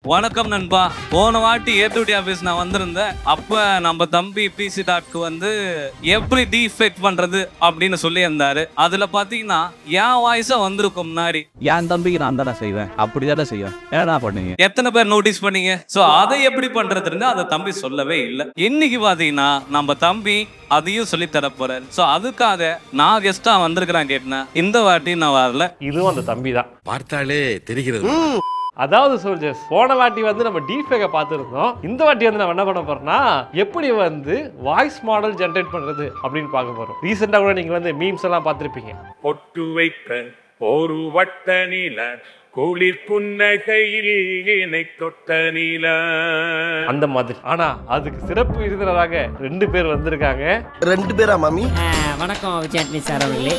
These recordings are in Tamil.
வணக்கம் நண்பா போன வாட்டி ஏத்துடி ஆஃபீஸ் நான் வந்திருந்தேன் அப்ப நம்ம தம்பி பிசி டாட்க்கு வந்து எப்படி டிஃபெக்ட் பண்றது அப்படின்னு சொல்லியிருந்தாரு அதுல பாத்தீங்கன்னா என் வாய்ஸா வந்திருக்கும் முன்னாடி என் தம்பிக்கு நான் தானே செய்வேன் அப்படிதானே செய்வேன் ஏன்னா பண்ணுவீங்க எத்தனை பேர் நோட்டீஸ் பண்ணீங்க சோ அதை எப்படி பண்றதுன்னு அதை தம்பி சொல்லவே இல்லை இன்னைக்கு பாத்தீங்கன்னா நம்ம தம்பி அதையும் சொல்லி தர போறாரு சோ அதுக்காக நான் கெஸ்டா வந்திருக்கிறேன் கேட்டேன் இந்த வாட்டி நான் வரல இதுவும் அந்த தம்பி தான் பார்த்தாலே தெரிகிறது அதாவது சோல்ஜர்ஸ் போன வாட்டி வந்து நம்ம டீஃபேக்கை பார்த்துருந்தோம் இந்த வாட்டி வந்து நம்ம என்ன பண்ண போறோம்னா எப்படி வந்து வாய்ஸ் மாடல் ஜென்ரேட் பண்றது அப்படின்னு பார்க்க போறோம் ரீசெண்டாக கூட நீங்க வந்து மீம்ஸ் எல்லாம் பார்த்துருப்பீங்க பொட்டு வைத்த ஒரு வட்ட நில குளிர் புன்னகையில் என்னை தொட்ட நில அந்த மாதிரி ஆனா அதுக்கு சிறப்பு விருந்தினராக ரெண்டு பேர் வந்திருக்காங்க ரெண்டு பேரா மாமி ஆ, வணக்கம் விஜயாட்னி சார் அவர்களே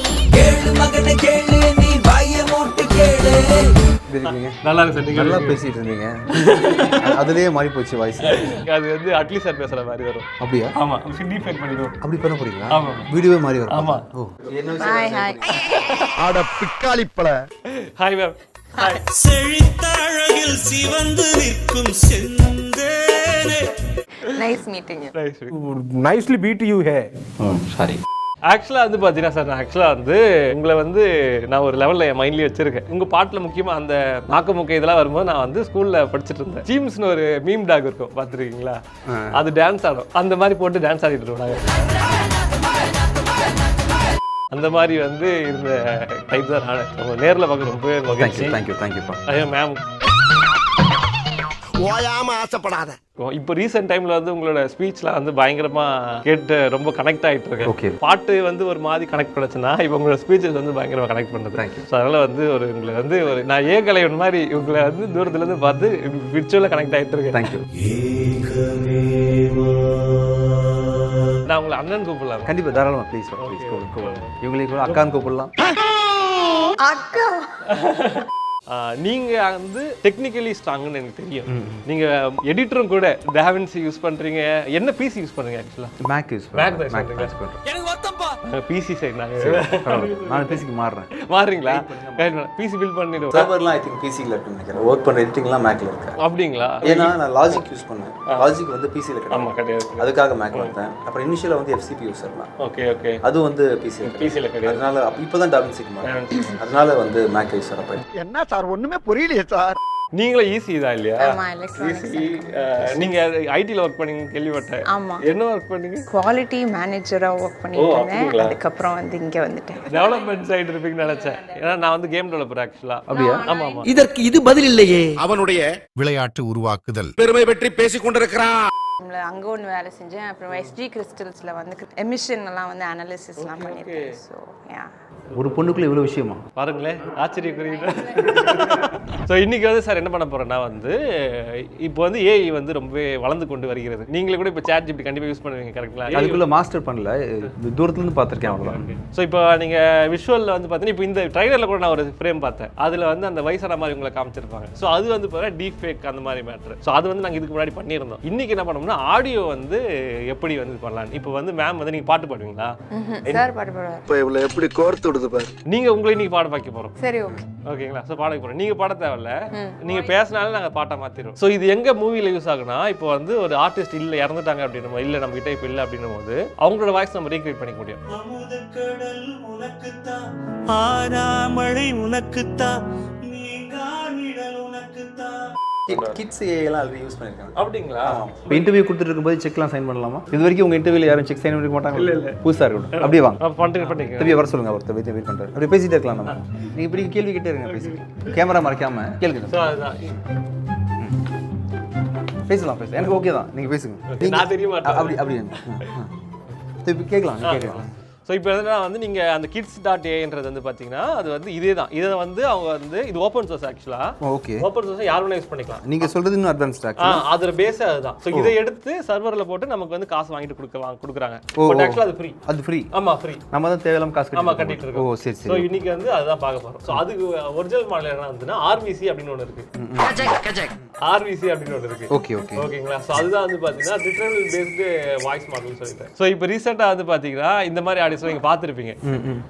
நல்லா இருக்கு சார் நல்லா நீங்க பேசிட்டு இருந்தீங்க அதுலயே மாறி போச்சு வாய்ஸ் அது வந்து அட்லி சார் பேசுற மாதிரி வரும் அப்படியா ஆமா டீஃபேக் பண்ணிடுவோம் அப்படி பண்ண போறீங்களா ஆமா. வீடியோவே மாறி வரும் ஆமா. ஓ ஹாய் ஹாய் ஆட பிக்காளி பழ ஹாய் மேம் ஹாய் செழித்தழகில் சிவந்து நிற்கும் செந்தேனே nice meeting nicely beat you hey sorry ஆக்சுவலாக வந்து பார்த்தீங்கன்னா சார் நான் ஆக்சுவலாக வந்து உங்களை வந்து நான் ஒரு லெவலில் என் மைண்ட்லேயே வச்சிருக்கேன் உங்கள் பாட்டில் முக்கியமாக அந்த நாக்கு முக்க இதெல்லாம் வரும்போது நான் வந்து ஸ்கூலில் படிச்சுட்டு இருந்தேன் ஜீம்ஸ்னு ஒரு மீம் டாக் இருக்கும் பார்த்துருக்கீங்களா அது டான்ஸ் ஆடும் அந்த மாதிரி போட்டு டான்ஸ் ஆடிட்டு இருப்பாங்க அந்த மாதிரி வந்து இருந்த டைப் தான் நான் உங்க நேரில் பார்க்க ரொம்ப தேங்க்யூ மகிழ்ச்சி தேங்க்யூ தேங்க்யூப்பா ஐயோ மேம் ஓயாம ஆசைப்படாத இப்போ ரீசெண்ட் டைம்ல வந்து உங்களோட ஸ்பீச்லாம் வந்து பயங்கரமா கேட்டு ரொம்ப கனெக்ட் ஆயிட்டு இருக்கு Okay. பாட்டு வந்து ஒரு மாதிரி கனெக்ட் பண்ணுச்சுன்னா இப்போ உங்களோட ஸ்பீச்சஸ் வந்து பயங்கரமா கனெக்ட் பண்ணுது Thank you. ஸோ அதனால வந்து ஒரு உங்களை வந்து ஒரு நான் ஏ கலைவன் மாதிரி உங்களை வந்து தூரத்துல இருந்து பார்த்து விர்ச்சுவலாக கனெக்ட் ஆயிட்டு இருக்கேன் தேங்க்யூ நான் உங்களை அண்ணன் கூப்பிடலாம் கண்டிப்பா தாராளமா ப்ளீஸ் ப்ளீஸ் கூப்பிடுங்க கூப்பிடுங்க இவங்களுக்கு கூட அக்கான்னு கூப்பிடலாம் அக்கா நீங்க வந்து டெக்னிக்கலி ஸ்ட்ராங்னு எனக்கு தெரியும் நீங்க எடிட்டரும் கூட டேவன்சி யூஸ் பண்றீங்க என்ன பிசி யூஸ் பண்றீங்க ஆக்சுவலா மேக் யூஸ் Mac தான் use மேக் பண்றீங்களா? யூஸ் பண்றேன் பிசி சைடு நாங்க பரவாயில்ல. நான் பிசிக்கு மாறுறேன் மாறுறீங்களா பிசி பில்ட் பண்ணிடுவோம் சர்வர்லாம் ஐ திங்க் பிசியில் இருக்குன்னு நினைக்கிறேன் ஒர்க் பண்ணுற எடிட்டிங்லாம் மேக்ல இருக்கேன் அப்படிங்களா ஏன்னா நான் லாஜிக் யூஸ் பண்ணேன் லாஜிக் வந்து பிசியில் ஆமா கிடையாது கிடையாது அதுக்காக மேக் வந்தேன் அப்புறம் இனிஷியலாக வந்து எஃப்சிபி யூஸ் பண்ணேன் ஓகே ஓகே அது வந்து பிசி PC ல கிடையாது. அதனால அப்ப- இப்பதான் டாவின்சிக்கு மாறேன் அதனால வந்து மேக் யூஸ் வரப்ப என்ன சார் ஒண்ணுமே புரியலையே சார் நீங்களும் ஈஸி தான் இல்லையா ஆமா எலக்ட்ரானிக்ஸ் ஈஸி நீங்க ஐடில ஒர்க் பண்ணீங்க கேள்விப்பட்டேன் ஆமா என்ன ஒர்க் பண்ணீங்க குவாலிட்டி மேனேஜரா ஒர்க் பண்ணிட்டு இருந்தேன் அப்படிங்களா? அதுக்கப்புறம் வந்து இங்க வந்துட்டேன் டெவலப்மெண்ட் சைடு இருப்பீங்கன்னு நினைச்சேன் ஏன்னா நான் வந்து கேம் டெவலப்பர் ஆக்சுவலா அப்படியா? ஆமா ஆமா இதற்கு இது பதில் இல்லையே அவனுடைய விளையாட்டு உருவாக்குதல் பெருமை பற்றி பேசிக் கொண்டிருக்கிறான் நம்மள அங்க ஒன்று வேலை செஞ்சேன் அப்புறம் எஸ்டி கிறிஸ்டல்ஸ்ல வந்து எமிஷன் எல்லாம் வந்து அனாலிசிஸ்லாம் பண்ணியிருக்கேன் ஸோ யா ஒரு பொண்ணுக்குள்ள இவ்வளவு விஷயமா பாருங்களேன் ஆச்சரியக்குரிய ஸோ இன்னைக்கு வந்து சார் என்ன பண்ண போறேன்னா வந்து இப்போ வந்து ஏஐ வந்து ரொம்பவே வளர்ந்து கொண்டு வருகிறது நீங்களே கூட இப்போ சேட் ஜிபி கண்டிப்பாக யூஸ் பண்ணுவீங்க கரெக்ட்ங்களா அதுக்குள்ள மாஸ்டர் பண்ணல இது தூரத்துல இருந்து பார்த்திருக்கேன் அவ்வளவுதான் ஸோ இப்போ நீங்கள் விஷுவலில் வந்து பார்த்தீங்கன்னா இப்போ இந்த ட்ரைலரில் கூட நான் ஒரு ஃப்ரேம் பார்த்தேன் அதில் வந்து அந்த வயசான மாதிரி உங்களை காமிச்சிருப்பாங்க ஸோ அது வந்து பார்த்தீங்கன்னா டீப் ஃபேக் அந்த மாதிரி மேட்ரு ஸோ அது வந்து நாங்கள் இதுக்கு முன்னாடி பண்ணியிருந்தோம் இன்னைக்கு என்ன பண்ணோம்னா ஆடியோ வந்து எப்படி வந்து இது பண்ணலாம் இப்போ வந்து மேம் வந்து நீங்கள் பாட்டு பாடுவீங்களா சார் பாட்டு பாடுவார் இப்ப இவ்வளவு எப்படி கோர்த்து விடுது பாரு நீங்கள் உங்களை இன்னைக்கு பாட வைக்க போகிறோம் சரி ஓகே ஓகேங்களா ஸோ பாட வைக்க போகிறோம் நீங்கள் பாட தேவையில்ல நீங்கள் பேசினாலும் நாங்கள் பாட்டை மாற்றிடுவோம் ஸோ இது எங்கே மூவியில் யூஸ் ஆகுனா இப்போ வந்து ஒரு ஆர்டிஸ்ட் இல்லை இறந்துட்டாங்க அப்படின்னும் இல்லை நம்ம கிட்ட இப்போ இல்லை அப்படின்னும் போது அவங்களோட வாய்ஸ் நம்ம ரீக்ரியேட் பண்ணிக்க முடியும் அமுதக்கடல் உனக்குத்தான் ஆறாமழை உனக்குத்தான் நீங்கானிடல் உனக்குத்தான் கிட்ஸ் ஏஐலாம் ஆல்ரெடி யூஸ் பண்ணிருக்காங்க அப்படிங்களா இப்போ இன்டர்வியூ கொடுத்துட்டு இருக்கும்போது செக்லாம் சைன் பண்ணலாமா இது வரைக்கும் உங்க இன்டர்வியூல யாரும் செக் சைன் பண்ணிக்க மாட்டாங்க இல்ல இல்ல புதுசா இருக்கட்டும் அப்படியே வாங்க ஆ, பண்ணிட்டு பண்ணிக்க திருப்பி வர சொல்லுங்க ஒருத்தர் வெயிட் வெயிட் பண்றாரு அப்படியே பேசிட்டே இருக்கலாம் நம்ம நீங்க இப்படி கேள்வி கிட்டே இருங்க பேசி கேமரா மறைக்காம கேளுங்க ஸோ அதுதான் பேசலாம் பேசலாம் எனக்கு ஓகே தான் நீங்க பேசுங்க நீங்க- நான் தெரிய மாட்டேன். அப்படி அப்படி ம், ம். திருப்பி கேட்கலாம் நீங்க கேட்கலாம் ஸோ இப்போ என்னன்னா வந்து நீங்கள் அந்த கிட்ஸ் டாட் ஏன்றது வந்து பார்த்தீங்கன்னா அது வந்து இதே தான் இதை வந்து அவங்க வந்து இது ஓப்பன் சோர்ஸ் ஆக்சுவலாக ஓகே ஓப்பன் சோர்ஸ் யார் வேணா யூஸ் பண்ணிக்கலாம் நீங்க சொல்றது இன்னும் அட்வான்ஸ் டாக் ஆ அதோட பேஸே அதுதான் ஸோ இதை எடுத்து சர்வரில் போட்டு நமக்கு வந்து காசு வாங்கிட்டு கொடுக்க வாங்க கொடுக்குறாங்க ஓ, பட் ஓ. ஆக்சுவலாக அது ஃப்ரீ அது ஃப்ரீ ஆமா ஃப்ரீ நம்ம தான் தேவையில்லாம காசு ஆமா கட்டிட்டு கட்டிட்டு இருக்கோம். இருக்கோம் ஓ சரி ஸோ சரி இன்னைக்கு வந்து அதுதான் பார்க்க போறோம் ஸோ அதுக்கு ஒரிஜினல் மாடல் என்ன வந்துன்னா ஆர்பிசி அப்படின்னு ஒன்று இருக்கு ஆர்பிசி அப்படின்னு ஒன்று இருக்கு ஓகே ஓகே ஓகேங்களா ஸோ அதுதான் வந்து பார்த்தீங்கன்னா ரிட்டர்னல் பேஸ்டு வாய்ஸ் மாடல் சொல்லிட்டேன் ஸோ இப்போ ரீசெண்டாக வந்து பார்த்தீங்கன்னா இந்த மாதிரி ஆடியோஸ் நீங்கள் பார்த்துருப்பீங்க ம் ம்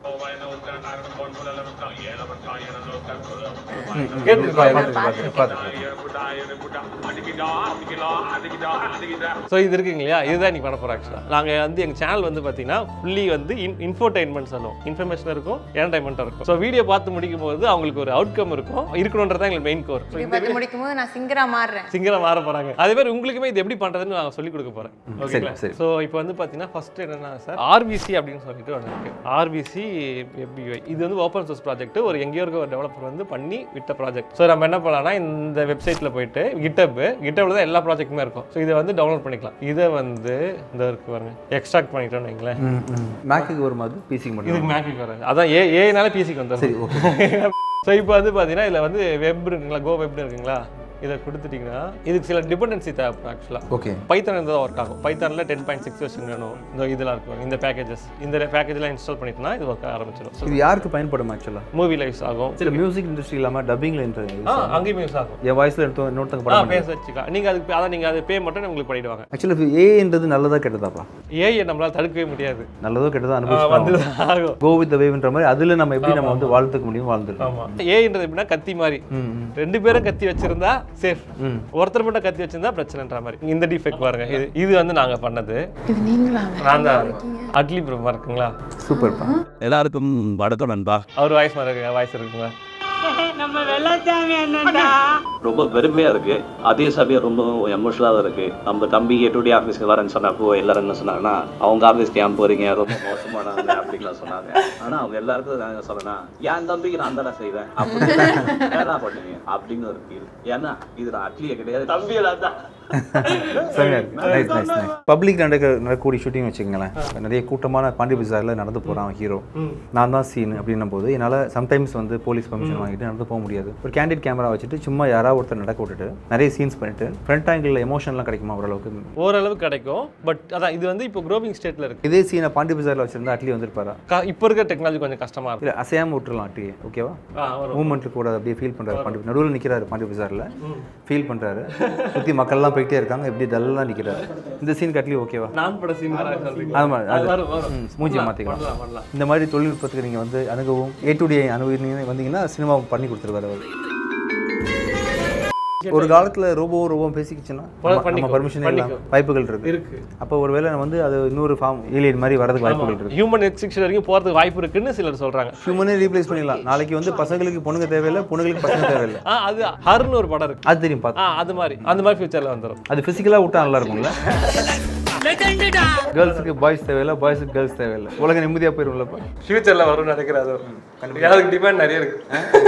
கேட்டுருக்கோம் பார்த்துருக்கேன் பார்த்துருக்கேன் ஸோ இது இருக்குங்க இல்லையா இதுதான் நீ பண்ண போகிறோம் ஆக்சுவலாக நாங்கள் வந்து எங்கள் சேனல் வந்து பார்த்தீங்கன்னா ஃபுல்லி வந்து இன் இன்ஃபோடைன்மெண்ட் சொல்லுவோம் இன்ஃபர்மேஷன் இருக்கும் என்டர்டைன்மெண்ட்டாக இருக்கும் ஸோ வீடியோ பார்த்து முடிக்கும் போது அவங்களுக்கு ஒரு அவுட்கம் இருக்கும் இருக்கணுன்றது தான் எங்களுக்கு மெயின் கோர் இது பார்த்து முடிக்கும் போது நான் சிங்கரா மாறுறேன் சிங்கரை மாற போகிறாங்க அதே மாதிரி உங்களுக்குமே இது எப்படி பண்ணுறதுன்னு நான் சொல்லிக் கொடுக்க போகிறேன் ஓகேங்களா சரி. ஸோ இப்போ வந்து பார்த்தீங்கன்னா ஃபர்ஸ்ட் என்னன்னா சார் ஆர்பிசி அப்படின்னு சொல்லிட்டு ஒன்று இருக்கு ஆர்பிசி எபிஐ இது வந்து ஓப்பன் சோர்ஸ் ப்ராஜெக்ட் ஒரு எங்கேயோ இருக்க ஒரு டெவலப்பர் வந்து பண்ணி விட்ட ப்ராஜெக்ட் ஸோ நம்ம என்ன பண்ணலாம்னா இந்த வெப்சைட்டில் போயிட்டு கிட்டப் கிட்டப்ல தான் எல்லா ப்ராஜெக்ட்டுமே இருக்கும் ஸோ இதை வந்து டவுன்லோட் பண்ணிக்கலாம் இதை வந்து இந்த இருக்கு பாருங்க எக்ஸ்ட்ராக்ட் பண்ணிட்டோம்னு வைங்களேன் மேக்குக்கு வருமா அது பிசிக்கு மட்டும் இதுக்கு மேக்குக்கு வராது அதான் ஏ ஏனால பிசிக்கு வந்துடும் சரி ஓகே ஸோ இப்போ வந்து பார்த்தீங்கன்னா இதில் வந்து வெப் இருக்குங்களா கோ வெப்னு இருக்குங்களா இதை கொடுத்துட்டிங்கன்னா இதுக்கு சில டிபெண்டன்சி தேவைப்படும் ஆக்சுவலாக ஓகே பைத்தான் இருந்தால் ஒர்க் ஆகும் பைத்தானில் டென் பாயிண்ட் சிக்ஸ் வெர்ஷன் வேணும் இந்த இதெல்லாம் இருக்கும் இந்த பேக்கேஜஸ் இந்த பேக்கேஜ்லாம் இன்ஸ்டால் பண்ணிட்டோம்னா இது ஒர்க் ஆரம்பிச்சிடும் ஸோ இது யாருக்கு பயன்படும் ஆக்சுவலாக மூவி லைவ்ஸ் ஆகும் சில மியூசிக் இண்டஸ்ட்ரி இல்லாமல் டப்பிங்கில் ஆ அங்கேயும் யூஸ் ஆகும் என் வாய்ஸில் எடுத்து இன்னொருத்தங்க ஆ படம் பேச வச்சுக்கலாம் நீங்கள் அதுக்கு அதான் நீங்கள் அது பே மட்டும் உங்களுக்கு பண்ணிடுவாங்க ஆக்சுவலாக ஏன்றது நல்லதா கெட்டதாப்பா ஏஐ நம்மளால் தடுக்கவே முடியாது நல்லதோ கெட்டதோ வந்து அனுபவிச்சு ஆகும் கோ வித் வேவ்ன்ற மாதிரி அதில் நம்ம எப்படி நம்ம வந்து வாழ்த்துக்க முடியும் வாழ்ந்துருக்கோம் ஆமாம் ஏஐன்றது எப்படின்னா கத்தி மாதிரி ம் ம் ரெண்டு பேரும் கத்தி வச்சிருந்தா சேஃப் ம் ஒருத்தர் மட்டும் கத்தி வச்சிருந்தா பிரச்சனைன்ற மாதிரி இந்த டிஃபெக்ட் பாருங்க இது இது வந்து நாங்க பண்ணது இது நீங்களா நான் தான் அட்லி பிரமா இருக்குங்களா சூப்பர்ப்பா எல்லாருக்கும் வணக்கம் நண்பா அவர் வாய்ஸ் மாதிரி இருக்குங்க வாய்ஸ் இருக்குங்களா ரொம்ப பெருமையா இருக்கு அதே சமயம் ரொம்ப எமோஷனலாக இருக்கு நம்ம தம்பி எட்டுடி ஆஃபீஸ்க்கு வரேன்னு சொன்னப்போ எல்லாரும் என்ன சொன்னாங்கன்னா அவங்க ஆஃபீஸ்க்கு ஏன் போறீங்க ரொம்ப மோசமானவங்க அப்படின்லாம் சொன்னாங்க ஆனா அவங்க எல்லாருக்கும் நான் சொன்னேன்னா என் தம்பிக்கு நான் தானே செய்வேன் அப்படி என்ன பண்ணுவீங்க அப்படின்னு ஒரு ஃபீல் ஏன்னா இது நான் அட்லியே கிடையாது தம்பியெல்லாம் தான் நைஸ் நைஸ் நைஸ் பப்ளிக் நடக்க நடக்கக்கூடிய ஷூட்டிங் வச்சுக்கோங்களேன் நிறைய கூட்டமான பாண்டி பஜாரில் நடந்து போகிறான் ஹீரோ நான் தான் சீன் அப்படின்னும் போது என்னால் சம்டைம்ஸ் வந்து போலீஸ் பர்மிஷன் வாங்கிட்டு நடந்து போக முடியாது ஒரு கேண்டிட் கேமரா வச்சுட்டு சும்மா யாராவது ஒருத்தர் நடக்க விட்டுட்டு நிறைய சீன்ஸ் பண்ணிட்டு ஃப்ரண்ட் ஆங்கிளில் எமோஷன்லாம் கிடைக்குமா ஓரளவுக்கு ஓரளவு கிடைக்கும் பட் அதான் இது வந்து இப்போ க்ரோவிங் ஸ்டேட்ல இருக்கு இதே சீனை பாண்டி பஜாரில் வச்சிருந்தா அட்லி வந்திருப்பாரா க- இப்போ இருக்க டெக்னாலஜி கொஞ்சம் கஷ்டமா இருக்கும் இல்லை அசையாமல் விட்டுறலாம் அட்லி ஓகேவா ஆ, வரும். மூமெண்ட்டு கூட அப்படியே ஃபீல் பண்ணுறாரு பாண்டி நடுவில் நிற்கிறாரு பாண்டி பஜாரில் ஃபீல் பண்ணுறாரு சுற்றி மக்கள்லாம் போயிட்டே இருக்காங்க எப்படி டல்லாக நிற்கிறாரு இந்த சீன் கட்லி ஓகேவா நான் பட சீன் சொல்றீங்க ஆமா அது வரும், வரும். ம், மூஞ்சியை மாற்றிக்கலாம் பண்ணலாம், பண்ணலாம். இந்த மாதிரி தொழில்நுட்பத்துக்கு நீங்கள் வந்து அணுகவும் ஏ டு டி அணுகுனீங்க வந்தீங்கன்னா சினிமா பண்ணி கொடுத்துருவாரு அவர் ஒரு காலத்துல ரோபோ ரோபோ பேசிக்கிச்சுன்னா நம்ம- நம்ம பண்ணிக்கும், பர்மிஷன் இல்லாம பண்ணிக்கும். வாய்ப்புகள் இருக்கு இருக்கு அப்போ ஒருவேளை நம்ம வந்து அது இன்னொரு ஃபார்ம் ஏலியன் மாதிரி வரதுக்கு வாய்ப்புகள் இருக்கு ஹியூமன் எக்ஸிக்ஷன் வரைக்கும் போறதுக்கு வாய்ப்பு இருக்குன்னு சிலர் சொல்றாங்க ஹியூமனே ரீப்ளேஸ் பண்ணிடலாம் நாளைக்கு வந்து பசங்களுக்கு பொண்ணுங்க தேவையில்லை பொண்ணுங்களுக்கு பசங்க தேவையில்லை ஆ அது ஹர்னு ஒரு படம் இருக்கு அது தெரியும் பார்த்து ஆ அது மாதிரி அந்த மாதிரி ஃபியூச்சர்ல வந்துடும் அது ஃபிசிக்கலாக விட்டா நல்லா இருக்கும்ல கேர்ள்ஸுக்கு பாய்ஸ் தேவையில்லை பாய்ஸுக்கு கேர்ள்ஸ் தேவையில்லை உலக நிம்மதியாக போயிரும்லப்பா ஃபியூச்சர்ல வரும்னு நினைக்கிறேன் அது அதுக்கு டிமாண்ட் நிறைய இருக்கு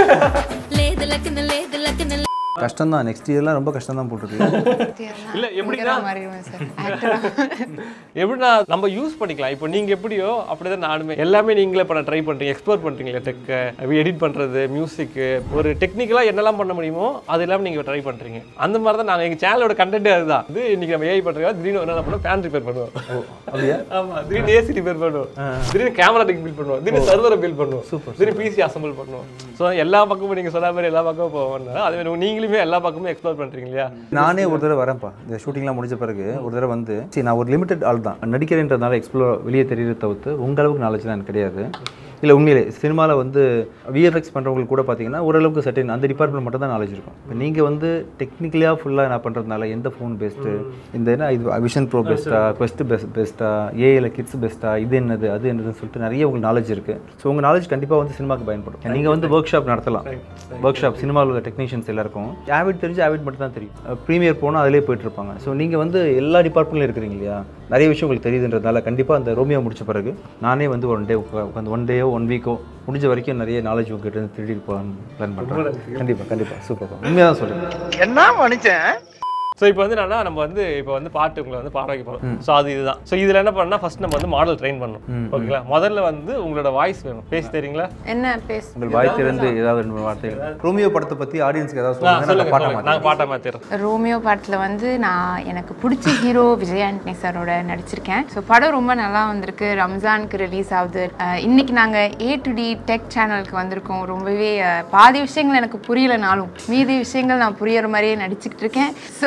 கஷ்டம் தான் நெக்ஸ்ட் இயர்லாம் ரொம்ப கஷ்டம் தான் போட்டிருக்கு இல்ல எப்படின்னா மாறிடுவேன் சார் எப்படின்னா நம்ம யூஸ் பண்ணிக்கலாம் இப்போ நீங்க எப்படியோ அப்படிதான் நானுமே எல்லாமே நீங்களே பண்ண ட்ரை பண்றீங்க எக்ஸ்ப்ளோர் பண்றீங்களா டெக்க எடிட் பண்றது மியூசிக் ஒரு டெக்னிக்கலா என்னெல்லாம் பண்ண முடியுமோ அது எல்லாமே நீங்க ட்ரை பண்றீங்க அந்த மாதிரி தான் நாங்க எங்க சேனலோட கண்டென்ட் அதுதான் இது இன்னைக்கு நம்ம ஏஐ பண்றோம் திடீர்னு என்ன பண்ணுவோம் ஃபேன் ரிப்பேர் பண்ணுவோம் அப்படியா ஆமா திடீர்னு ஏசி ரிப்பேர் பண்ணுவோம் திடீர்னு கேமரா டெக் பில்ட் பண்ணுவோம் திடீர்னு சர்வரை பில்ட் பண்ணுவோம் Super, திடீர்னு பிசி அசம்பிள் பண்ணுவோம் ஸோ எல்லா பக்கமும் நீங்க சொன்ன மாதிரி எல்லா பக்கமும் போவோம் அதே மாதிரி நீங்களுமே எல்லா பக்கமும் எக்ஸ்ப்ளோர் பண்றீங்க இல்லையா நானே ஒரு தடவை வரேன்ப்பா இந்த ஷூட்டிங்லாம் முடிஞ்ச பிறகு ஒரு தடவை வந்து சரி நான் ஒரு லிமிட்டட் ஆள் தான் நடிக்கிறேன்றதுனால எக்ஸ்ப்ளோர் வெளியே தெரியறத தவிர்த்து உங்க அளவுக்கு நாலேஜ்லாம் எனக்கு கிடையாது இல்லை உண்மையிலே சினிமாவில் வந்து விஎஃப்எக்ஸ் பண்ணுறவங்களுக்கு கூட பார்த்தீங்கன்னா ஓரளவுக்கு சர்டன் அந்த டிபார்ட்மெண்ட் மட்டும் தான் நாலேஜ் இருக்கும் இப்போ நீங்கள் வந்து டெக்னிக்கலியாக ஃபுல்லாக நான் பண்ணுறதுனால எந்த ஃபோன் பெஸ்ட்டு இந்த என்ன இது விஷன் ப்ரோ பெஸ்ட்டா குவெஸ்ட் பெஸ்ட் பெஸ்ட்டா ஏஐல கிட்ஸ் பெஸ்ட்டா இது என்னது அது என்னதுன்னு சொல்லிட்டு நிறைய உங்களுக்கு நாலேஜ் இருக்குது ஸோ உங்கள் நாலேஜ் கண்டிப்பாக வந்து சினிமாக்கு பயன்படும் நீங்கள் வந்து ஒர்க் ஷாப் நடத்தலாம் ஒர்க் ஷாப் சினிமாவில் உள்ள டெக்னீஷியன்ஸ் எல்லாருக்கும் ஆவிட் தெரிஞ்சு ஆவிட் மட்டும் தான் தெரியும் ப்ரீமியர் போனால் அதிலே போயிட்டு இருப்பாங்க ஸோ நீங்கள் வந்து எல்லா டிபார்ட்மெண்ட்லையும் இருக்கிறீங்க இல்லையா நிறைய விஷயம் உங்களுக்கு தெரியுதுன்றதுனால கண்டிப்பாக அந்த ரோமியோ முடிச்ச பிறகு நானே வந்து ஒன் டே உட்காந்து ஒன் டேயோ ஒன் வீக்கோ முடிஞ்ச வரைக்கும் நிறைய நாலேஜ் உங்ககிட்ட இருந்து திருடிட்டு போகலான்னு பிளான் பண்ணுறேன் கண்டிப்பாக கண்டிப்பாக சூப்பர் உண்மையாக தான் சொல்கிறேன் என்ன மனுஷன் ஸோ இப்போ வந்து என்னன்னா நம்ம வந்து இப்போ வந்து பாட்டு உங்களை வந்து பாட வைக்க போகிறோம் ஸோ அது இதுதான் ஸோ இதில் என்ன பண்ணா ஃபர்ஸ்ட் நம்ம வந்து மாடல் ட்ரெயின் பண்ணணும் ஓகேங்களா முதல்ல வந்து உங்களோட வாய்ஸ் வேணும் பேசி தெரியுங்களா என்ன பேச உங்கள் வாய் திறந்து ஏதாவது ரெண்டு மூணு வார்த்தைகள் ரோமியோ படத்தை பற்றி ஆடியன்ஸ்க்கு ஏதாவது நான் சொல்லுங்க நான் சொல்லுங்க பாட்ட சொல்லுங்க. மாட்டேன் நாங்கள் பாட்டை மாற்றிடுறோம் ரோமியோ பாட்டில் வந்து நான் எனக்கு பிடிச்ச ஹீரோ விஜய் ஆண்டனி சாரோட நடிச்சிருக்கேன் ஸோ படம் ரொம்ப நல்லா வந்திருக்கு ரம்ஜானுக்கு ரிலீஸ் ஆகுது அஹ் இன்னைக்கு நாங்கள் ஏ டு டி டெக் சேனலுக்கு வந்திருக்கோம் ரொம்பவே அஹ், பாதி விஷயங்கள் எனக்கு புரியலனாலும் மீதி விஷயங்கள் நான் புரியற மாதிரியே நடிச்சுக்கிட்டு இருக்கேன் so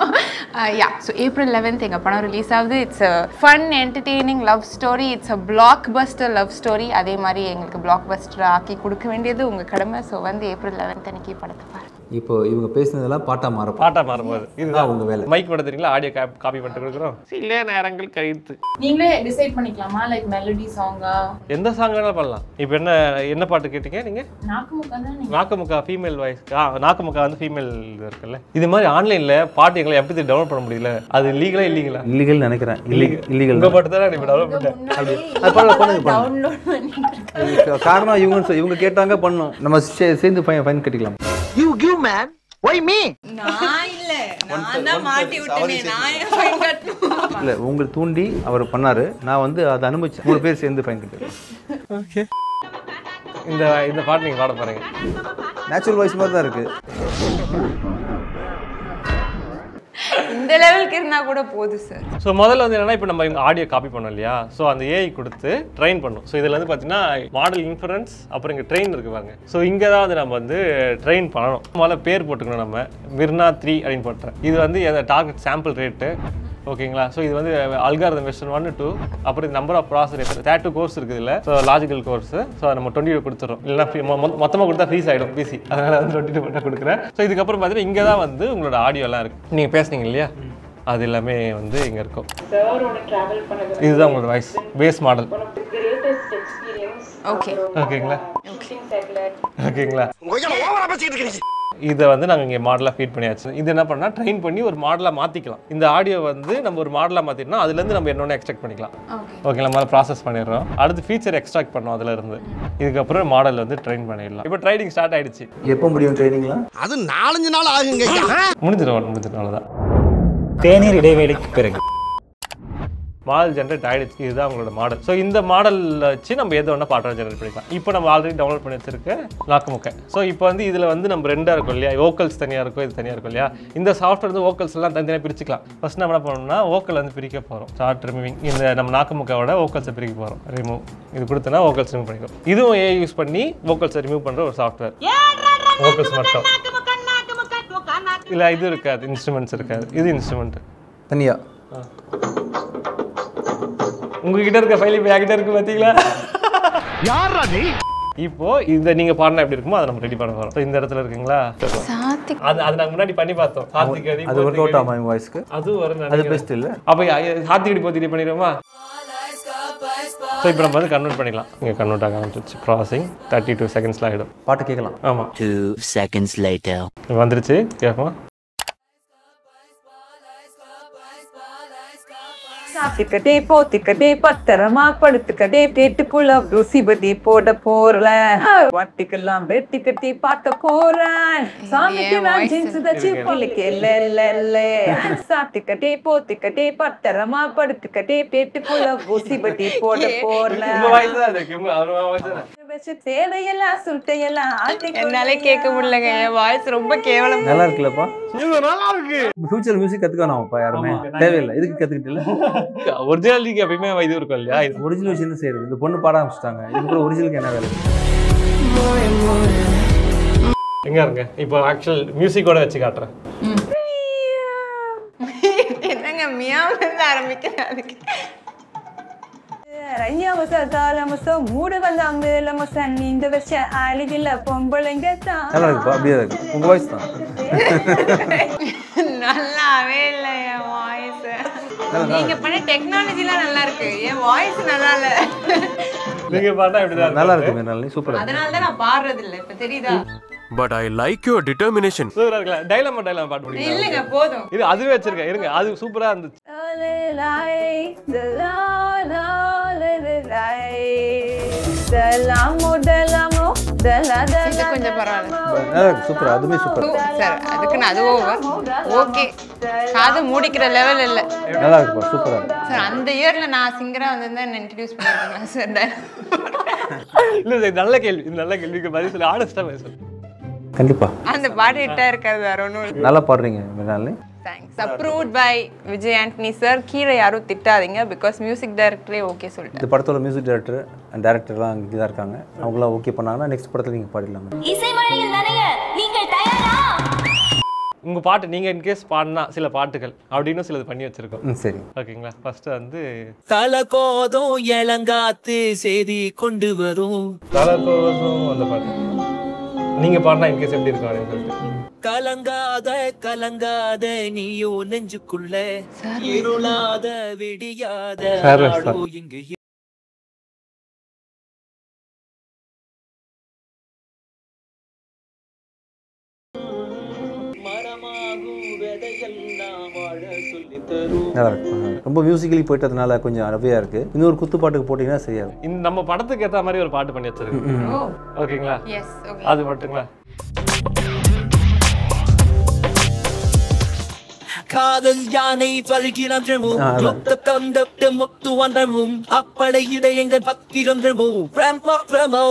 ya so April eleventh எங்கள் படம் ரிலீஸ் ஆகுது it's a fun entertaining love story it's a blockbuster love story அதே மாதிரி எங்களுக்கு பிளாக் பஸ்டர் ஆக்கி கொடுக்க வேண்டியது உங்கள் கடமை ஸோ வந்து ஏப்ரல் லெவன்த் அன்னைக்கு படத்தை பாருங்க இப்போ இவங்க பேசுனதெல்லாம் பாட்டா மாற பாட்டா மாறும்போது இதுதான் உங்க வேலை மைக் போட தெரியுங்களா ஆடியோ காப்பி பண்ணிட்டு கொடுக்குறோம் சில நேரங்கள் கழித்து நீங்களே டிசைட் பண்ணிக்கலாமா லைக் மெலடி சாங்கா எந்த சாங் வேணாலும் பண்ணலாம் இப்போ என்ன என்ன பாட்டு கேட்டீங்க நீங்க நாக்கு முக்கம் தான் நாக்குமுக்கா ஃபீமேல் வாய்ஸ் ஆ நாக்குமுக்கா வந்து ஃபீமேல் இருக்குல்ல இது மாதிரி ஆன்லைன்ல பாட்டு எங்களை எப்படி டவுன்லோட் பண்ண முடியல அது லீகலா இல்லீங்களா இல்லீகல் நினைக்கிறேன் இல்லீகல் உங்க பாட்டு தான் இப்போ டவுன்லோட் பண்ணேன் அது பண்ணல பண்ணுங்க பண்ணுங்க டவுன்லோட் பண்ணிட்டு இதுக்கு காரணம் இவங்க இவங்க கேட்டாங்க பண்ணோம் நம்ம சே- சேர்ந்து ஃபைன் ஃபைன் கட்டிக்கலாம் you give man why me நான் இல்ல நான் தான் மாட்டி விட்டேனே நான் ஏன் ஃபைன் கட்டணும் இல்ல உங்களை தூண்டி அவர் பண்ணாரு நான் வந்து அதை அனுபவிச்சு மூணு பேர் சேர்ந்து ஃபைன் கட்டுறேன் ஓகே இந்த இந்த பாட்டு நீங்க பாட போறீங்க நேச்சுரல் வாய்ஸ் மாதிரி தான் இருக்கு இந்த லெவலுக்கு இருந்தா கூட போதும் சார் ஸோ முதல்ல வந்து என்னன்னா இப்போ நம்ம இவங்க ஆடியோ காப்பி பண்ணோம் இல்லையா ஸோ அந்த ஏஐ கொடுத்து ட்ரெயின் பண்ணும் ஸோ இதில் வந்து பார்த்தீங்கன்னா மாடல் இன்ஃபரன்ஸ் அப்புறம் இங்கே ட்ரெயின் இருக்கு பாருங்க ஸோ இங்கே தான் வந்து நம்ம வந்து ட்ரெயின் பண்ணணும் முதல்ல பேர் போட்டுக்கணும் நம்ம மிர்னா த்ரீ அப்படின்னு போட்டுறேன் இது வந்து அந்த டார்கெட் சாம்பிள் ரேட்டு ஓகேங்களா ஸோ இது வந்து அல்காரதம் வெர்ஷன் ஒன் டூ அப்புறம் இது number of processor third two cores இருக்குது இல்லை ஸோ லாஜிக்கல் கோர்ஸ் ஸோ நம்ம டுவெண்ட்டி டூ கொடுத்துறோம் இல்லைனா free- மொ- மொ- மொத்தமாக கொடுத்தா ஃப்ரீஸ் ஆகிடும் பிசி அதனால் வந்து டுவெண்ட்டி டூ மட்டும் கொடுக்குறேன் ஸோ இதுக்கப்புறம் பார்த்தீங்கன்னா இங்கே தான் வந்து உங்களோட ஆடியோலாம் இருக்குது நீங்கள் பேசுனீங்க இல்லையா அது எல்லாமே வந்து இங்கே இருக்கும் இதுதான் உங்களோட வாய்ஸ் பேஸ் மாடல் ஓகே ஓகேங்களா ஓகேங்களா ஓவரா பேசிக்கிட்டு இருக்கீங்க இதை வந்து நாங்கள் இங்கே மாடலாக ஃபீட் பண்ணியாச்சு இது என்ன பண்ணால் ட்ரெயின் பண்ணி ஒரு மாடலாக மாற்றிக்கலாம் இந்த ஆடியோ வந்து நம்ம ஒரு மாடலாக மாற்றிட்டோம்னா அதுலேருந்து நம்ம என்னென்ன எக்ஸ்ட்ராக்ட் பண்ணிக்கலாம் ஓகே ஓகே நம்ம ப்ராசஸ் பண்ணிடுறோம் அடுத்து ஃபீச்சர் எக்ஸ்ட்ராக்ட் பண்ணோம் அதுல இருந்து இதுக்கப்புறம் மாடல் வந்து ட்ரெயின் பண்ணிடலாம் இப்போ ட்ரைனிங் ஸ்டார்ட் ஆயிடுச்சு எப்போ முடியும் ட்ரைனிங்லாம் அது நாலஞ்சு நாள் ஆகுங்க முடிஞ்சிடும் முடிஞ்சிடும் அவ்வளோதான் தேநீர் இடைவேளைக்கு பிறகு மாடல் ஜென்ரேட் ஆயிடுச்சு இதுதான் உங்களோட மாடல் ஸோ இந்த மாடல் வச்சு நம்ம எது வேணா பாட்டை ஜென்ரேட் பண்ணிக்கலாம் இப்போ நம்ம ஆல்ரெடி டவுன்லோட் பண்ணி வச்சிருக்க லாக்குமுக்கை ஸோ இப்போ வந்து இதில் வந்து நம்ம ரெண்டாக இருக்கும் இல்லையா வோக்கல்ஸ் தனியாக இருக்கும் இது தனியாக இருக்கும் இல்லையா இந்த சாஃப்ட்வேர் வந்து வோக்கல்ஸ் எல்லாம் தனித்தனியாக பிரிச்சுக்கலாம் ஃபர்ஸ்ட் நம்ம என்ன பண்ணணும்னா வோக்கல் வந்து பிரிக்க போகிறோம் ஸ்டார்ட் ரிமூவிங் இந்த நம்ம நாக்குமுக்காவோட வோக்கல்ஸை பிரிக்க போகிறோம் ரிமூவ் இது கொடுத்தனா வோக்கல்ஸ் ரிமூவ் பண்ணிக்கும் இதுவும் ஏ யூஸ் பண்ணி வோக்கல்ஸை ரிமூவ் பண்ணுற ஒரு சாஃப்ட்வேர் வோக்கல்ஸ் மட்டும் இல்லை இது இருக்காது இன்ஸ்ட்ருமெண்ட்ஸ் இருக்காது இது இன்ஸ்ட்ருமெண்ட் தனியா உங்ககிட்ட இருக்க ஃபைல் இப்போ என்கிட்ட இருக்கு பார்த்தீங்களா யாரா நீ இப்போ இதை நீங்க பாடினா எப்படி இருக்குமோ அதை நம்ம ரெடி பண்ண போறோம் So, இந்த இடத்துல இருக்குங்களா சாத்தி அது அது நாங்க முன்னாடி பண்ணி பார்த்தோம் சாத்திகடி அது ஒர்க் அவுட் ஆகும் வாய்ஸ்க்கு அது வரும் அது பெஸ்ட் இல்லை அப்ப சாத்திகடி போத்திடி பண்ணிடுவோமா ஸோ இப்போ நம்ம வந்து கன்வெர்ட் பண்ணிக்கலாம் இங்கே கன்வெர்ட் ஆக ஆரம்பிச்சிருச்சு ப்ராசஸிங் தேர்ட்டி டூ செகண்ட்ஸில் ஆகிடும் பாட்டு கேட்கலாம் ஆமாம் Two seconds later. வந்துருச்சு கேட்போம் சாப்பிட்டுக்கட்டே போத்திக்கட்டே பத்திரமா படுத்துக்கட்டே பேட்டுக்குள்ள ருசிபதி போட போறல வட்டிக்கெல்லாம் வெட்டி கட்டி பார்க்க போறேன் சாமிக்கு என் நான் voice ஜீன்ஸ் தச்சு பிள்ளைக்கு இல்ல சாப்பிட்டுக்கட்டே போத்திக்கட்டே பத்திரமா படுத்துக்கட்டே பேட்டுக்குள்ள ருசிபதி போட போறல உங்க வாய்ஸ் தான் இருக்கு உங்க அவர் வாய்ஸ் தான் வச்சு சேலையெல்லாம் சுட்டையெல்லாம் ஆட்டி என்னாலே கேட்க முடியலங்க என் வாய்ஸ் ரொம்ப கேவலம் நல்லா இருக்குல்லப்பா இது நல்லா இருக்கு ஃபியூச்சர் மியூசிக் கற்றுக்க வேணாம்ப்பா யாருமே தேவையில்லை இதுக்கு கற்றுக்கிட்டு ஒரிஜினாலிட்டிக்கு எப்பயுமே இது இருக்கும் இல்லையா இது ஒரிஜினல் விஷயம் செய்யுது இந்த பொண்ணு பாட ஆரம்பிச்சிட்டாங்க இதுக்கு ஒரிஜினலுக்கு என்ன வேலை எங்க இருங்க இப்போ ஆக்சுவல் மியூசிக்கோட வச்சு காட்டுறேன் என்னங்க மியாவுல இருந்து ஆரம்பிக்கிறேன் அதுக்கு ஐயாவச தாளமசோ மூடு வந்தாங்க லமச நீந்த வச்ச அழகில பொம்பளைங்க தான் நல்லா இருக்குப்பா அப்படியே தான் இருக்கு உங்கள் வாய்ஸ் தான் நல்லாவே இல்லை என் வாய்ஸ் நீங்க பண்ண டெக்னாலஜிலாம் நல்லா இருக்கு என் வாய்ஸ் நல்லா இல்ல நீங்க பாட்டா இப்படிதான் நல்லா இருக்கு மேனாலி சூப்பராக அதனால தான் நான் பாடுறது இல்ல இப்ப தெரியுதா but I like your determination சூப்பரா இருக்கல டைலாமா டைலாமா பாட்டு முடியும் இல்லைங்க போதும் இது அதுவே வச்சிருக்கேன் இருங்க அது சூப்பரா இருந்துச்சு இது கொஞ்சம் பரவாயில்ல நல்லா இருக்கு சூப்பர் அதுவுமே சூப்பர் சார் அதுக்கு நான் அது ஓவர் ஓகே காது மூடிக்கிற லெவல் இல்ல நல்லா இருக்குப்பா சூப்பராக இருக்கு சார் அந்த இயர்ல நான் சிங்கரா வந்திருந்தா என்ன இன்ட்ரடியூஸ் பண்ணிருக்கேன் சார் இல்ல இது நல்ல கேள்வி இது நல்ல கேள்விக்கு பதில் சொல்லி ஆனஸ்டா பேசு கண்டிப்பாக அந்த பாட்டு ஹிட்டா இருக்காது வேற ஒன்றும் நல்லா பாடுறீங்க மேனாலி thanks approved by Vijay Antony sir கீழே யாரும் திட்டாதீங்க பிகாஸ் மியூசிக் டைரக்டரே ஓகே சொல்லிட்டேன் இந்த படத்தோட மியூசிக் டைரக்டர் அண்ட் டேரக்டர்லாம் இங்கே தான் இருக்காங்க அவங்களாம் ஓகே பண்ணாங்கன்னா நெக்ஸ்ட் படத்தில் நீங்கள் பாடிடலாம் இசைமழையில் நனைய நீங்கள் தயாரா உங்க பாட்டு நீங்க இன்கேஸ் பாடினா சில பாட்டுகள் அப்படின்னு சிலது பண்ணி வச்சிருக்கோம் ம் சரி ஓகேங்களா ஃபர்ஸ்ட் வந்து தலகோதும் இளங்காத்து செய்தி கொண்டு வரும் தலகோசம் அந்த பாட்டு நீங்க பாடினா இன்கேஸ் எப்படி இருக்கும் அப்படின்னு சொல்லிட்டு கலங்காத கலங்காத நீயோ நெஞ்சுக்குள்ள இருளாத விடியாத சார், நாடோ சார். இங்கு மரமாகும் விதையெல்லாம் வாழ சொல்லித் தரும் நல்லா இருக்கு ரொம்ப மியூசிக்கலி போயிட்டதுனால கொஞ்சம் அழவையாக இருக்குது இன்னொரு குத்துப்பாட்டுக்கு போட்டிங்கன்னா சரியா இருக்கும் இந்த நம்ம படத்துக்கு ஏத்த மாதிரி ஒரு பாட்டு பண்ணி வச்சிருக்கு ஓ ஓகேங்களா எஸ் ஓகே அது மட்டுங்களா காதல் யானை பருகிறன்றமும் ஆ, அதான். மொத்த கந்தட்டு முத்து வந்தமும் அப்படை இடையங்கள் பத்திரன்றமும் பிரம்ம பிரமோ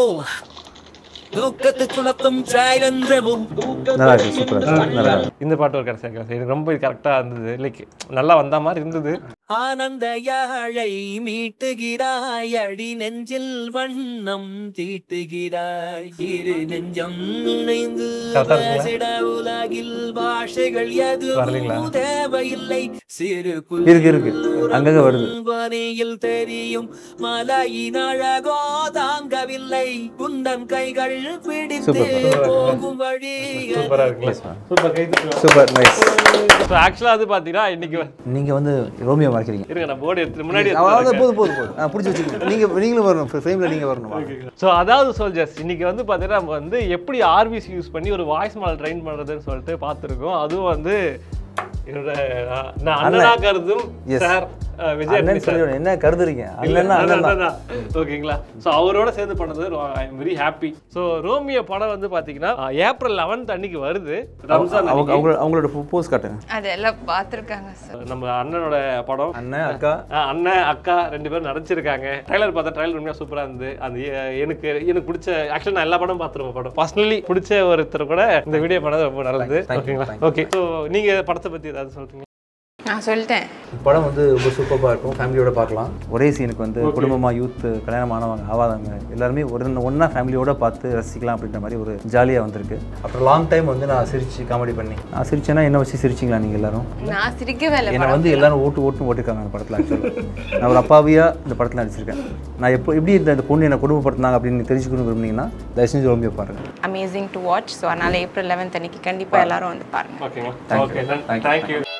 தூக்கத்து துளக்கும் சாயன்றமும் நல்லா இருக்கு சூப்பராக நல்லா இருக்கு இந்த பாட்டு ஒரு கடைசியாக கடைசி எனக்கு ரொம்ப கரெக்டாக இருந்தது லைக் நல்லா வந்த மாதிரி இருந்தது ஆனந்த யாழை மீட்டுகிறாய் அடி நெஞ்சில் வண்ணம் தீட்டுகிறாய் இரு நெஞ்சம் இணைந்து கரெக்டா இருக்குங்களா? பேசிட உலகில் பாஷைகள் வரலைங்களா? எதுவும் தேவையில்லை சிறு இருக்கு இருக்கு அங்கங்க வருது வரியில் தெரியும் மலையின் அழகோ தாங்கவில்லை குந்தன் கைகள் பிடித்து சூப்பர். போகும் வழி சூப்பராக இருக்குல்ல super guy super nice so ஆக்சுவலாக அது பார்த்தீங்கன்னா இன்னைக்கு வ- நீங்கள் வந்து ரோமியோ மறைக்கிறீங்க இருங்க நான் போர்டு எடுத்து முன்னாடி அவ்வளோ போதும் போதும் போதும் ஆ பிடிச்சி வச்சுக்கோங்க நீங்கள் நீங்களும் வரணும் ஃப்ரேமில் நீங்கள் வரணும் வாங்க. ஸோ அதாவது சோல்ஜர்ஸ் இன்னைக்கு வந்து பார்த்தீங்கன்னா நம்ம வந்து எப்படி ஆர்பிசி யூஸ் பண்ணி ஒரு வாய்ஸ் மாடல் ட்ரெயின் பண்ணுறதுன்னு சொல்லிட்டு பார்த்துருக்கோம் அதுவும் வந்து என்னோட நான் நான் அண்ணனா கருதும் Yes. சார் விஜய் அண்ணன் சார் சொல்லி என்ன கருதுறீங்க அண்ணன்னா அண்ணன் தான் ஓகேங்களா ஸோ அவரோட சேர்ந்து பண்ணது I am very happy so Romeo படம் வந்து பார்த்தீங்கன்னா ஏப்ரல் லெவன்த் அன்னைக்கு வருது ரம்ஜான் அவங்க அன்னைக்கு. அவங்க அவங்களோட போஸ் காட்டுங்க அதெல்லாம் பார்த்துருக்காங்க சார் நம்ம அண்ணனோட படம் அண்ணன் அக்கா ஆ, அண்ணன் அக்கா ரெண்டு பேரும் நடிச்சிருக்காங்க ட்ரைலர் பார்த்தா ட்ரைலர் உண்மையாக சூப்பராக இருந்தது அந்த எ- எனக்கு எனக்கு பிடிச்ச ஆக்சுவலி நான் எல்லா படம் பார்த்துருவேன் படம் பர்சனலி பிடிச்ச ஒருத்தர் கூட இந்த வீடியோ பண்ணது ரொம்ப நல்லது Thank you, ஓகேங்களா thank you. ஓகே ஸோ நீங்கள் படத்தை பற்றி ஏதாவது சொல்றீங்க நான் சொல்லிட்டேன் படம் வந்து ரொம்ப சூப்பராக இருக்கும் ஃபேமிலியோட பார்க்கலாம் ஒரே சீனுக்கு வந்து குடும்பமாக யூத் கல்யாணம் ஆனவங்க ஆகாதவங்க எல்லாருமே ஒரு ஒன்றா ஃபேமிலியோட பார்த்து ரசிக்கலாம் அப்படின்ற மாதிரி ஒரு ஜாலியாக வந்திருக்கு அப்புறம் லாங் டைம் வந்து நான் சிரிச்சு காமெடி பண்ணி நான் சிரிச்சேன்னா என்ன வச்சு சிரிச்சிங்களா நீங்கள் எல்லாரும் நான் சிரிக்கவே இல்லை என்னை வந்து எல்லாரும் ஓட்டு ஓட்டு ஓட்டிருக்காங்க அந்த படத்தில் ஆக்சுவலாக நான் ஒரு அப்பாவியாக இந்த படத்தில் நடிச்சிருக்கேன் நான் எப்போ எப்படி இந்த இந்த பொண்ணு என்னை குடும்பப்படுத்தினாங்க அப்படின்னு தெரிஞ்சுக்கணும் விரும்புனீங்கன்னா தயவு செஞ்சு ரோமியோ பாருங்க அமேசிங் டு வாட்ச் ஸோ அதனால் ஏப்ரல் லெவன்த் அன்னைக்கு கண்டிப்பாக எல்லாரும் வந்து பாருங்கள் ஓகேங்களா Thank you. Okay Thank you. Thank you